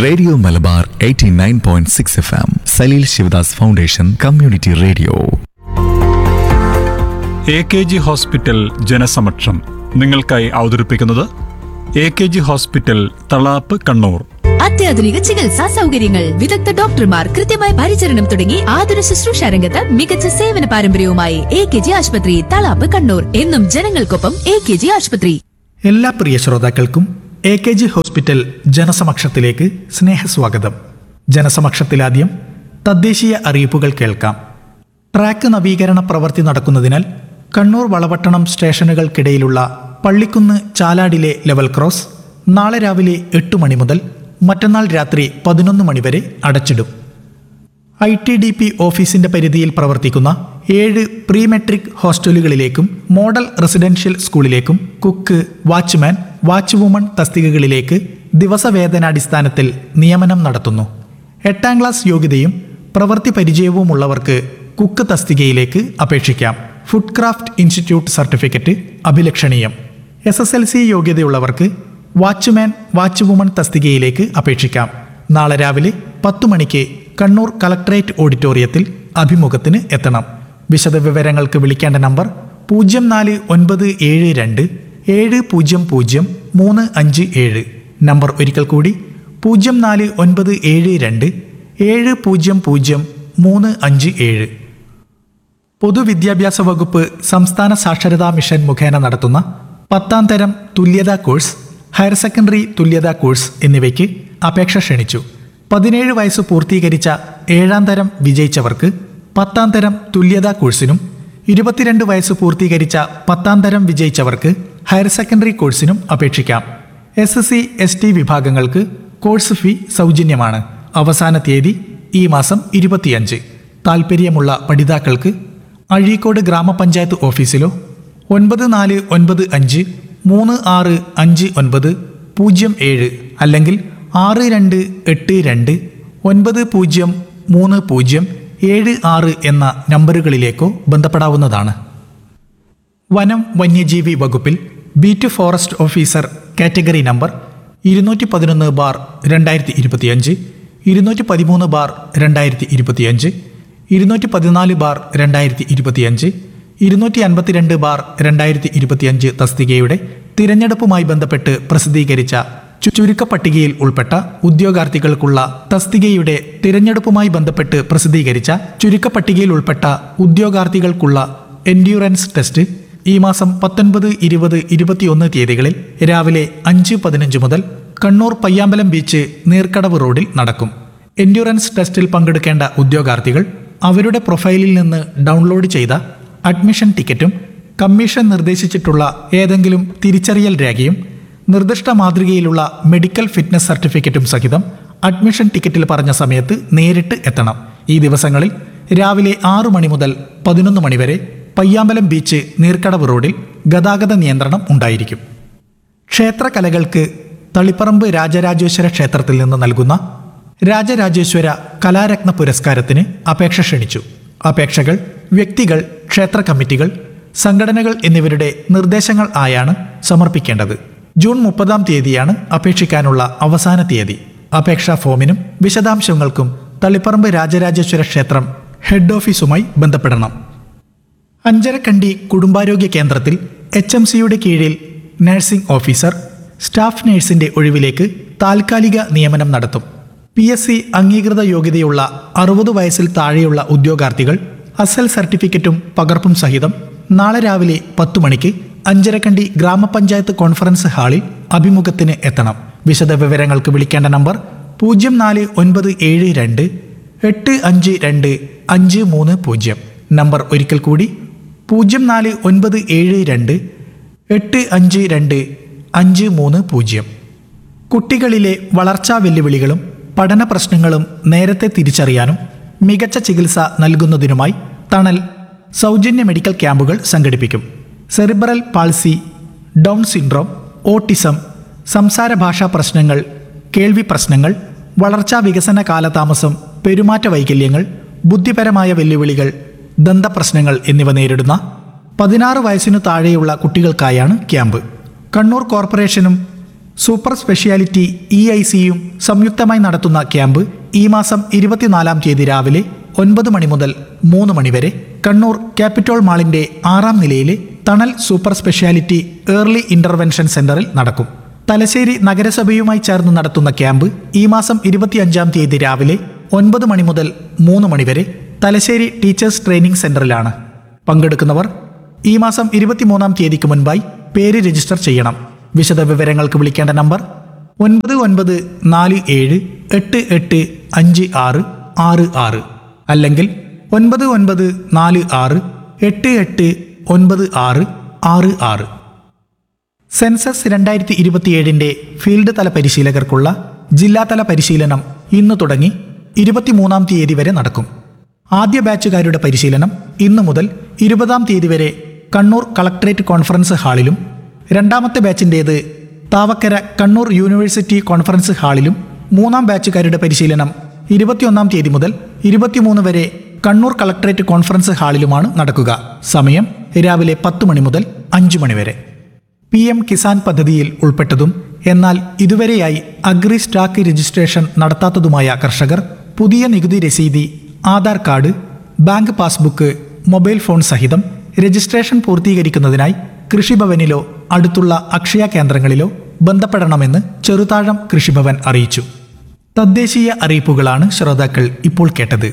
radio Malabar 89.6 F M Saleel Sivadas foundation community radio A K G hospital ജനസമക്ഷം നിങ്ങൾക്കായി അവതരിപ്പിക്കുന്നത് A K G hospital Thalap Kannur അത്യാധുനിക ചികിത്സാ സൗകര്യങ്ങൾ വിദഗ്ധ ഡോക്ടർമാർ കൃത്യമായ പരിചരണം തുടങ്ങി ആതുര ശുശ്രൂഷ രംഗത്ത് മികച്ച സേവന പാരമ്പര്യവുമായി എ കെ ജി ആശുപത്രി തളാപ്പ് കണ്ണൂർ എന്നും ജനങ്ങൾക്കൊപ്പം എ കെ ജി ആശുപത്രി എല്ലാ പ്രിയ ശ്രോതാക്കൾക്കും എ കെ ജി ഹോസ്പിറ്റൽ ജനസമക്ഷത്തിലേക്ക് സ്നേഹസ്വാഗതം ജനസമക്ഷത്തിലാദ്യം തദ്ദേശീയ അറിയിപ്പുകൾ കേൾക്കാം ട്രാക്ക് നവീകരണ പ്രവൃത്തി നടക്കുന്നതിനാൽ കണ്ണൂർ വളപട്ടണം സ്റ്റേഷനുകൾക്കിടയിലുള്ള പള്ളിക്കുന്ന് ചാലാടിലെ ലെവൽ ക്രോസ് നാളെ രാവിലെ എട്ട് മണി മുതൽ മറ്റന്നാൾ രാത്രി പതിനൊന്ന് മണി വരെ അടച്ചിടും ഐ ടി ഡി പി ഓഫീസിന്റെ പരിധിയിൽ പ്രവർത്തിക്കുന്ന ഏഴ് പ്രീ മെട്രിക് ഹോസ്റ്റലുകളിലേക്കും മോഡൽ റെസിഡൻഷ്യൽ സ്കൂളിലേക്കും കുക്ക് വാച്ച്മാൻ വാച്ച് വുമൺ തസ്തികകളിലേക്ക് ദിവസവേതനാടിസ്ഥാനത്തിൽ നിയമനം നടത്തുന്നു എട്ടാം ക്ലാസ് യോഗ്യതയും പ്രവൃത്തി പരിചയവുമുള്ളവർക്ക് കുക്ക് തസ്തികയിലേക്ക് അപേക്ഷിക്കാം ഫുഡ് ക്രാഫ്റ്റ് ഇൻസ്റ്റിറ്റ്യൂട്ട് സർട്ടിഫിക്കറ്റ് അഭിലഷണീയം എസ് എസ് എൽ സി യോഗ്യതയുള്ളവർക്ക് വാച്ച്മാൻ വാച്ച് വുമൺ തസ്തികയിലേക്ക് അപേക്ഷിക്കാം നാളെ രാവിലെ പത്തു മണിക്ക് കണ്ണൂർ കളക്ടറേറ്റ് ഓഡിറ്റോറിയത്തിൽ അഭിമുഖത്തിന് എത്തണം വിശദവിവരങ്ങൾക്ക് വിളിക്കേണ്ട നമ്പർ പൂജ്യം നാല് ഒൻപത് ഏഴ് രണ്ട് ഏഴ് പൂജ്യം പൂജ്യം മൂന്ന് അഞ്ച് ഏഴ് നമ്പർ ഒരിക്കൽ കൂടി പൂജ്യം നാല് ഒൻപത് ഏഴ് രണ്ട് ഏഴ് പൂജ്യം പൂജ്യം മൂന്ന് അഞ്ച് ഏഴ് പൊതുവിദ്യാഭ്യാസ വകുപ്പ് സംസ്ഥാന സാക്ഷരതാ മിഷൻ മുഖേന നടത്തുന്ന പത്താം തരം തുല്യതാ കോഴ്സ് ഹയർ സെക്കൻഡറി തുല്യതാ കോഴ്സ് എന്നിവയ്ക്ക് അപേക്ഷ ക്ഷണിച്ചു പതിനേഴ് വയസ്സ് പൂർത്തീകരിച്ച ഏഴാം തരം വിജയിച്ചവർക്ക് പത്താം തരം തുല്യതാ കോഴ്സിനും ഇരുപത്തിരണ്ട് വയസ്സ് പൂർത്തീകരിച്ച പത്താം തരം വിജയിച്ചവർക്ക് ഹയർ സെക്കൻഡറി കോഴ്സിനും അപേക്ഷിക്കാം S S C S T വിഭാഗങ്ങൾക്ക് കോഴ്സ് ഫീ സൗജന്യമാണ് അവസാന തീയതി ഈ മാസം ഇരുപത്തിയഞ്ച് താൽപ്പര്യമുള്ള പഠിതാക്കൾക്ക് അഴീക്കോട് ഗ്രാമപഞ്ചായത്ത് ഓഫീസിലോ ഒൻപത് നാല് ഒൻപത് അഞ്ച് മൂന്ന് ആറ് അഞ്ച് ഒൻപത് പൂജ്യം ഏഴ് അല്ലെങ്കിൽ ആറ് രണ്ട് എട്ട് രണ്ട് ഒൻപത് പൂജ്യം മൂന്ന് പൂജ്യം ഏഴ് ആറ് എന്ന നമ്പറുകളിലേക്കോ ബന്ധപ്പെടാവുന്നതാണ് വനം വന്യജീവി വകുപ്പിൽ beat forest officer category number ഇരുന്നൂറ്റി പതിനൊന്ന് ബാർ രണ്ടായിരത്തി ഇരുപത്തിയഞ്ച് ഇരുന്നൂറ്റി പതിമൂന്ന് ബാർ രണ്ടായിരത്തി ഇരുപത്തിയഞ്ച് ഇരുന്നൂറ്റി പതിനാല് ബാർ രണ്ടായിരത്തി ഇരുപത്തിയഞ്ച് ഇരുന്നൂറ്റി അൻപത്തിരണ്ട് ബാർ രണ്ടായിരത്തി ഇരുപത്തിയഞ്ച് തസ്തികയുടെ തിരഞ്ഞെടുപ്പുമായി ബന്ധപ്പെട്ട് പ്രസിദ്ധീകരിച്ച ചു- ചുരുക്കപ്പട്ടികയിൽ ഉൾപ്പെട്ട ഉദ്യോഗാർത്ഥികൾക്കുള്ള തസ്തികയുടെ തിരഞ്ഞെടുപ്പുമായി ബന്ധപ്പെട്ട് പ്രസിദ്ധീകരിച്ച ചുരുക്കപ്പട്ടികയിൽ ഉൾപ്പെട്ട ഉദ്യോഗാർത്ഥികൾക്കുള്ള എൻഡ്യൂറൻസ് ടെസ്റ്റ് ഈ മാസം പത്തൊൻപത് ഇരുപത് ഇരുപത്തിയൊന്ന് തീയതികളിൽ രാവിലെ അഞ്ച് പതിനഞ്ച് മുതൽ കണ്ണൂർ പയ്യാമ്പലം ബീച്ച് നീർക്കടവ് റോഡിൽ നടക്കും എൻഡ്യൂറൻസ് ടെസ്റ്റിൽ പങ്കെടുക്കേണ്ട ഉദ്യോഗാർത്ഥികൾ അവരുടെ പ്രൊഫൈലിൽ നിന്ന് ഡൗൺലോഡ് ചെയ്ത അഡ്മിഷൻ ടിക്കറ്റും കമ്മീഷൻ നിർദ്ദേശിച്ചിട്ടുള്ള ഏതെങ്കിലും തിരിച്ചറിയൽ രേഖയും നിർദ്ദിഷ്ട മാതൃകയിലുള്ള മെഡിക്കൽ ഫിറ്റ്നസ് സർട്ടിഫിക്കറ്റും സഹിതം അഡ്മിഷൻ ടിക്കറ്റിൽ പറഞ്ഞ സമയത്ത് നേരിട്ട് എത്തണം ഈ ദിവസങ്ങളിൽ രാവിലെ ആറു മണി മുതൽ പതിനൊന്ന് മണി വരെ പയ്യാമ്പലം ബീച്ച് നീർക്കടവ് റോഡിൽ ഗതാഗത നിയന്ത്രണം ഉണ്ടായിരിക്കും ക്ഷേത്രകലകൾക്ക് തളിപ്പറമ്പ് രാജരാജേശ്വര ക്ഷേത്രത്തിൽ നിന്ന് നൽകുന്ന രാജരാജേശ്വര കലാരത്ന പുരസ്കാരത്തിന് അപേക്ഷ ക്ഷണിച്ചു അപേക്ഷകൾ വ്യക്തികൾ ക്ഷേത്ര കമ്മിറ്റികൾ സംഘടനകൾ എന്നിവരുടെ നിർദ്ദേശങ്ങൾ ആയാണ് സമർപ്പിക്കേണ്ടത് ജൂൺ മുപ്പതാം തീയതിയാണ് അപേക്ഷിക്കാനുള്ള അവസാന തീയതി അപേക്ഷാ ഫോമിനും വിശദാംശങ്ങൾക്കും തളിപ്പറമ്പ് രാജരാജേശ്വര ക്ഷേത്രം ഹെഡ് ഓഫീസുമായി ബന്ധപ്പെടണം അഞ്ചരക്കണ്ടി കുടുംബാരോഗ്യ കേന്ദ്രത്തിൽ എച്ച് എം സിയുടെ കീഴിൽ നഴ്സിംഗ് ഓഫീസർ സ്റ്റാഫ് നഴ്സിന്റെ ഒഴിവിലേക്ക് താൽക്കാലിക നിയമനം നടത്തും പി എസ് സി അംഗീകൃത യോഗ്യതയുള്ള അറുപത് വയസ്സിൽ താഴെയുള്ള ഉദ്യോഗാർത്ഥികൾ അസൽ സർട്ടിഫിക്കറ്റും പകർപ്പും സഹിതം നാളെ രാവിലെ പത്തു മണിക്ക് അഞ്ചരക്കണ്ടി ഗ്രാമപഞ്ചായത്ത് കോൺഫറൻസ് ഹാളിൽ അഭിമുഖത്തിന് എത്തണം വിശദവിവരങ്ങൾക്ക് വിളിക്കേണ്ട നമ്പർ പൂജ്യം നാല് ഒൻപത് ഏഴ് രണ്ട് എട്ട് അഞ്ച് രണ്ട് അഞ്ച് മൂന്ന് പൂജ്യം നമ്പർ ഒരിക്കൽ കൂടി പൂജ്യം നാല് ഒൻപത് ഏഴ് രണ്ട് എട്ട് അഞ്ച് രണ്ട് അഞ്ച് മൂന്ന് പൂജ്യം കുട്ടികളിലെ വളർച്ചാ വെല്ലുവിളികളും പഠന പ്രശ്നങ്ങളും നേരത്തെ തിരിച്ചറിയാനും മികച്ച ചികിത്സ നൽകുന്നതിനുമായി തണൽ സൗജന്യ മെഡിക്കൽ ക്യാമ്പുകൾ സംഘടിപ്പിക്കും cerebral palsy Down syndrome autism സംസാര ഭാഷാ പ്രശ്നങ്ങൾ കേൾവി പ്രശ്നങ്ങൾ വളർച്ചാ വികസന കാലതാമസം പെരുമാറ്റ വൈകല്യങ്ങൾ ബുദ്ധിപരമായ വെല്ലുവിളികൾ ദന്തപ്രശ്നങ്ങൾ എന്നിവ നേരിടുന്ന പതിനാറ് വയസ്സിനു താഴെയുള്ള കുട്ടികൾക്കായാണ് ക്യാമ്പ് കണ്ണൂർ കോർപ്പറേഷനും സൂപ്പർ സ്പെഷ്യാലിറ്റി ഇ ഐ സിയും സംയുക്തമായി നടത്തുന്ന ക്യാമ്പ് ഈ മാസം ഇരുപത്തിനാലാം തീയതി രാവിലെ ഒൻപത് മണി മുതൽ മൂന്ന് മണി വരെ കണ്ണൂർ ക്യാപിറ്റോൾ മാളിന്റെ ആറാം നിലയിലെ തണൽ സൂപ്പർ സ്പെഷ്യാലിറ്റി ഏർലി ഇന്റർവെൻഷൻ സെന്ററിൽ നടക്കും തലശ്ശേരി നഗരസഭയുമായി ചേർന്ന് നടത്തുന്ന ക്യാമ്പ് ഈ മാസം ഇരുപത്തിയഞ്ചാം തീയതി രാവിലെ ഒൻപത് മണി മുതൽ മൂന്ന് മണി വരെ തലശ്ശേരി ടീച്ചേഴ്സ് ട്രെയിനിംഗ് സെന്ററിലാണ് പങ്കെടുക്കുന്നവർ ഈ മാസം ഇരുപത്തിമൂന്നാം തീയതിക്ക് മുൻപായി പേര് രജിസ്റ്റർ ചെയ്യണം വിശദ വിവരങ്ങൾക്ക് വിളിക്കേണ്ട നമ്പർ ഒൻപത് ഒൻപത് നാല് ഏഴ് എട്ട് എട്ട് അഞ്ച് ആറ് ആറ് ആറ് അല്ലെങ്കിൽ ഒൻപത് ഒൻപത് നാല് ആറ് എട്ട് എട്ട് ഒൻപത് ആറ് ആറ് ആറ് സെൻസസ് രണ്ടായിരത്തി ഇരുപത്തിയേഴിന്റെ ഫീൽഡ് തല പരിശീലകർക്കുള്ള ജില്ലാതല പരിശീലനം ഇന്ന് തുടങ്ങി ഇരുപത്തിമൂന്നാം തീയതി വരെ നടക്കും ആദ്യ ബാച്ചുകാരുടെ പരിശീലനം ഇന്നു മുതൽ ഇരുപതാം തീയതി വരെ കണ്ണൂർ കളക്ടറേറ്റ് കോൺഫറൻസ് ഹാളിലും രണ്ടാമത്തെ ബാച്ചിൻ്റേത് താവക്കര കണ്ണൂർ യൂണിവേഴ്സിറ്റി കോൺഫറൻസ് ഹാളിലും മൂന്നാം ബാച്ചുകാരുടെ പരിശീലനം ഇരുപത്തിയൊന്നാം തീയതി മുതൽ ഇരുപത്തിമൂന്ന് വരെ കണ്ണൂർ കളക്ടറേറ്റ് കോൺഫറൻസ് ഹാളിലുമാണ് നടക്കുക സമയം രാവിലെ പത്ത് മണി മുതൽ അഞ്ച് മണി വരെ പി എം കിസാൻ പദ്ധതിയിൽ ഉൾപ്പെട്ടതും എന്നാൽ ഇതുവരെയായി അഗ്രി സ്റ്റാക്ക് രജിസ്ട്രേഷൻ നടത്താത്തതുമായ കർഷകർ പുതിയ നികുതി രസീതി Aadhaar card bank passbook mobile phone സഹിതം രജിസ്ട്രേഷൻ പൂർത്തീകരിക്കുന്നതിനായി കൃഷിഭവനിലോ അടുത്തുള്ള അക്ഷയ കേന്ദ്രങ്ങളിലോ ബന്ധപ്പെടണമെന്ന് ചെറുതാഴം കൃഷിഭവൻ അറിയിച്ചു തദ്ദേശീയ അറിയിപ്പുകളാണ് ശ്രോതാക്കൾ ഇപ്പോൾ കേട്ടത്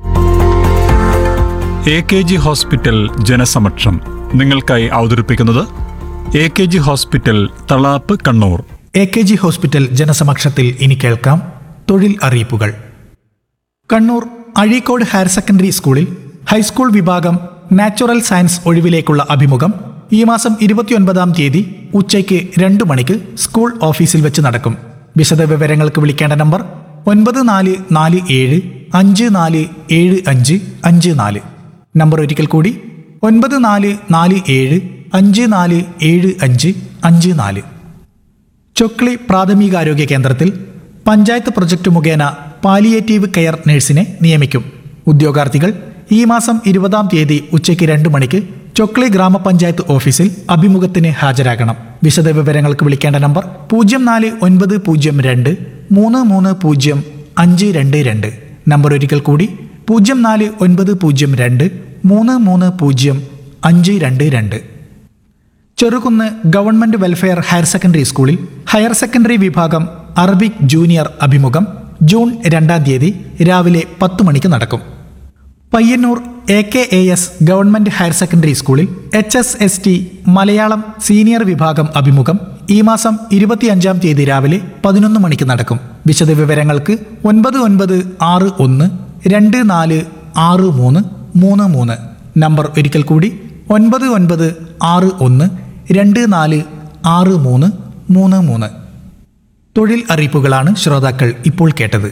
എ കെ ജി ഹോസ്പിറ്റൽ ജനസമക്ഷം നിങ്ങൾക്കായി അവതരിപ്പിക്കുന്നത് A K G hospital Thalap Kannur A K G hospital ജനസമക്ഷത്തിൽ ഇനി കേൾക്കാം തൊഴിൽ അറിയിപ്പുകൾ കണ്ണൂർ അഴീക്കോട് ഹയർ സെക്കൻഡറി സ്കൂളിൽ ഹൈസ്കൂൾ വിഭാഗം നാച്ചുറൽ സയൻസ് ഒഴിവിലേക്കുള്ള അഭിമുഖം ഈ മാസം ഇരുപത്തിയൊൻപതാം തീയതി ഉച്ചയ്ക്ക് രണ്ടു മണിക്ക് സ്കൂൾ ഓഫീസിൽ വെച്ച് നടക്കും വിശദ വിവരങ്ങൾക്ക് വിളിക്കേണ്ട നമ്പർ ഒൻപത് നാല് നാല് ഏഴ് അഞ്ച് നാല് ഏഴ് അഞ്ച് അഞ്ച് നാല് നമ്പർ ഒരിക്കൽ കൂടി ഒൻപത് നാല് നാല് ഏഴ് അഞ്ച് നാല് ഏഴ് അഞ്ച് അഞ്ച് നാല് ചൊക്ലി പ്രാഥമികാരോഗ്യ കേന്ദ്രത്തിൽ പഞ്ചായത്ത് പ്രൊജക്ട് മുഖേന പാലിയേറ്റീവ് കെയർ നഴ്സിനെ നിയമിക്കും ഉദ്യോഗാർത്ഥികൾ ഈ മാസം ഇരുപതാം തീയതി ഉച്ചയ്ക്ക് രണ്ട് മണിക്ക് ചൊക്ലി ഗ്രാമപഞ്ചായത്ത് ഓഫീസിൽ അഭിമുഖത്തിന് ഹാജരാകണം വിശദ വിവരങ്ങൾക്ക് വിളിക്കേണ്ട നമ്പർ പൂജ്യം നാല് ഒൻപത് പൂജ്യം രണ്ട് മൂന്ന് മൂന്ന് പൂജ്യം അഞ്ച് രണ്ട് രണ്ട് നമ്പർ ഒരിക്കൽ കൂടി പൂജ്യം നാല് ഒൻപത് പൂജ്യം രണ്ട് മൂന്ന് മൂന്ന് പൂജ്യം അഞ്ച് രണ്ട് രണ്ട് Cherukunnu government welfare higher secondary സ്കൂളിൽ ഹയർ സെക്കൻഡറി വിഭാഗം അറബിക് ജൂനിയർ അഭിമുഖം ജൂൺ രണ്ടാം തീയതി രാവിലെ പത്ത് മണിക്ക് നടക്കും Payyanur A K A S government higher secondary സ്കൂളിൽ H S S T Malayalam senior വിഭാഗം അഭിമുഖം ഈ മാസം ഇരുപത്തിയഞ്ചാം തീയതി രാവിലെ പതിനൊന്ന് മണിക്ക് നടക്കും വിശദവിവരങ്ങൾക്ക് ഒൻപത് ഒൻപത് ആറ് ഒന്ന് രണ്ട് നാല് ആറ് മൂന്ന് മൂന്ന് മൂന്ന് നമ്പർ ഒരിക്കൽ കൂടി ഒൻപത് ഒൻപത് ആറ് ഒന്ന് രണ്ട് നാല് ആറ് മൂന്ന് മൂന്ന് മൂന്ന് തൊഴിൽ അറിയിപ്പുകളാണ് ശ്രോതാക്കൾ ഇപ്പോൾ കേട്ടത്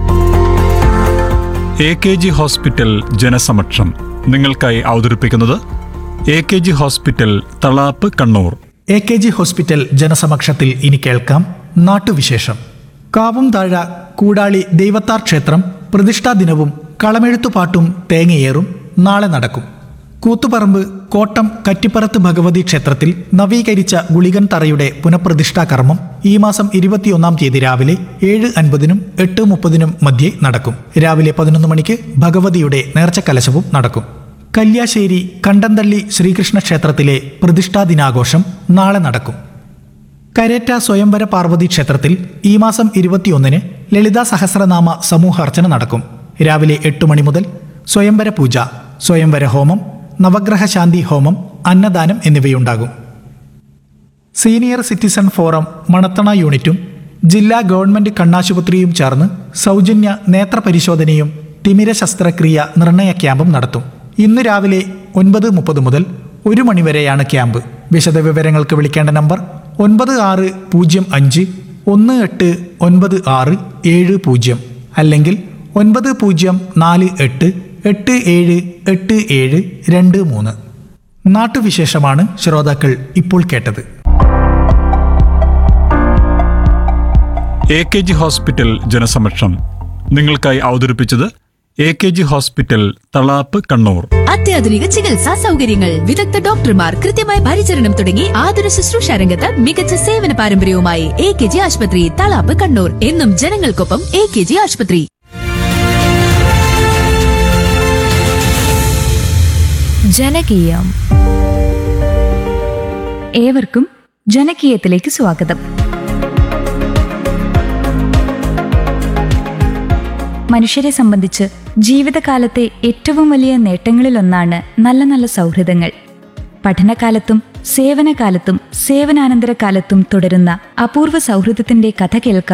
എ കെ ജി ഹോസ്പിറ്റൽ ജനസമക്ഷം നിങ്ങൾക്കായി അവതരിപ്പിക്കുന്നത് A K G hospital Thalap Kannur A K G hospital ജനസമക്ഷത്തിൽ ഇനി കേൾക്കാം നാട്ടുവിശേഷം കാവും താഴ കൂടാളി ദൈവത്താർ ക്ഷേത്രം പ്രതിഷ്ഠാ ദിനവും കളമെഴുത്തുപാട്ടും തേങ്ങയേറും നാളെ നടക്കും കൂത്തുപറമ്പ് കോട്ടം കറ്റിപ്പറത്ത് ഭഗവതി ക്ഷേത്രത്തിൽ നവീകരിച്ച ഗുളികൻ തറയുടെ പുനഃപ്രതിഷ്ഠാ കർമ്മം ഈ മാസം ഇരുപത്തിയൊന്നാം തീയതി രാവിലെ ഏഴ് അൻപതിനും എട്ട് മുപ്പതിനും മധ്യേ നടക്കും രാവിലെ പതിനൊന്ന് മണിക്ക് ഭഗവതിയുടെ നേർച്ചക്കലശവും നടക്കും കല്യാശ്ശേരി കണ്ടന്തള്ളി ശ്രീകൃഷ്ണ ക്ഷേത്രത്തിലെ പ്രതിഷ്ഠാ ദിനാഘോഷം നാളെ നടക്കും കരേറ്റ സ്വയംവര പാർവതി ക്ഷേത്രത്തിൽ ഈ മാസം ഇരുപത്തിയൊന്നിന് ലളിതാ സഹസ്രനാമ സമൂഹാർച്ചന നടക്കും രാവിലെ എട്ട് മണി മുതൽ സ്വയംവര പൂജ സ്വയംവര ഹോമം നവഗ്രഹ ശാന്തി ഹോമം അന്നദാനം എന്നിവയുണ്ടാകും സീനിയർ സിറ്റിസൺ ഫോറം മണത്തണ യൂണിറ്റും ജില്ലാ ഗവൺമെന്റ് കണ്ണാശുപത്രിയും ചേർന്ന് സൗജന്യ നേത്രപരിശോധനയും തിമിര ശസ്ത്രക്രിയ നിർണയ ക്യാമ്പും നടത്തും ഇന്ന് രാവിലെ ഒൻപത് മുപ്പത് മുതൽ ഒരു മണിവരെയാണ് ക്യാമ്പ് വിശദവിവരങ്ങൾക്ക് വിളിക്കേണ്ട നമ്പർ ഒൻപത് ആറ് പൂജ്യം അഞ്ച് ഒന്ന് എട്ട് ഒൻപത് ആറ് ഏഴ് പൂജ്യം അല്ലെങ്കിൽ ഒൻപത് പൂജ്യം നാല് എട്ട് എട്ട് ഏഴ് എട്ട് ഏഴ് രണ്ട് മൂന്ന് നാട്ടുവിശേഷമാണ് ശ്രോതാക്കൾ ഇപ്പോൾ കേട്ടത് എ കെ ജി ഹോസ്പിറ്റൽ ജനസമക്ഷം നിങ്ങൾക്കായി അവതരിപ്പിച്ചത് A K G hospital Thalap Kannur അത്യാധുനിക ചികിത്സാ സൗകര്യങ്ങൾ വിദഗ്ധ ഡോക്ടർമാർ കൃത്യമായ പരിചരണം തുടങ്ങി ആതുര ശുശ്രൂഷ രംഗത്ത് മികച്ച സേവന പാരമ്പര്യവുമായി എ കെ ജി ആശുപത്രി തളാപ്പ് കണ്ണൂർ എന്നും ജനങ്ങൾക്കൊപ്പം എ കെ ജി ആശുപത്രി ജനകീയം ഏവർക്കും ജനകീയത്തിലേക്ക് സ്വാഗതം മനുഷ്യരെ സംബന്ധിച്ച് ജീവിതകാലത്തെ ഏറ്റവും വലിയ നേട്ടങ്ങളിലൊന്നാണ് നല്ല നല്ല സൗഹൃദങ്ങൾ പഠനകാലത്തും സേവനകാലത്തും സേവനാനന്തര കാലത്തും തുടരുന്ന അപൂർവ സൗഹൃദത്തിന്റെ കഥ കേൾക്കാൻ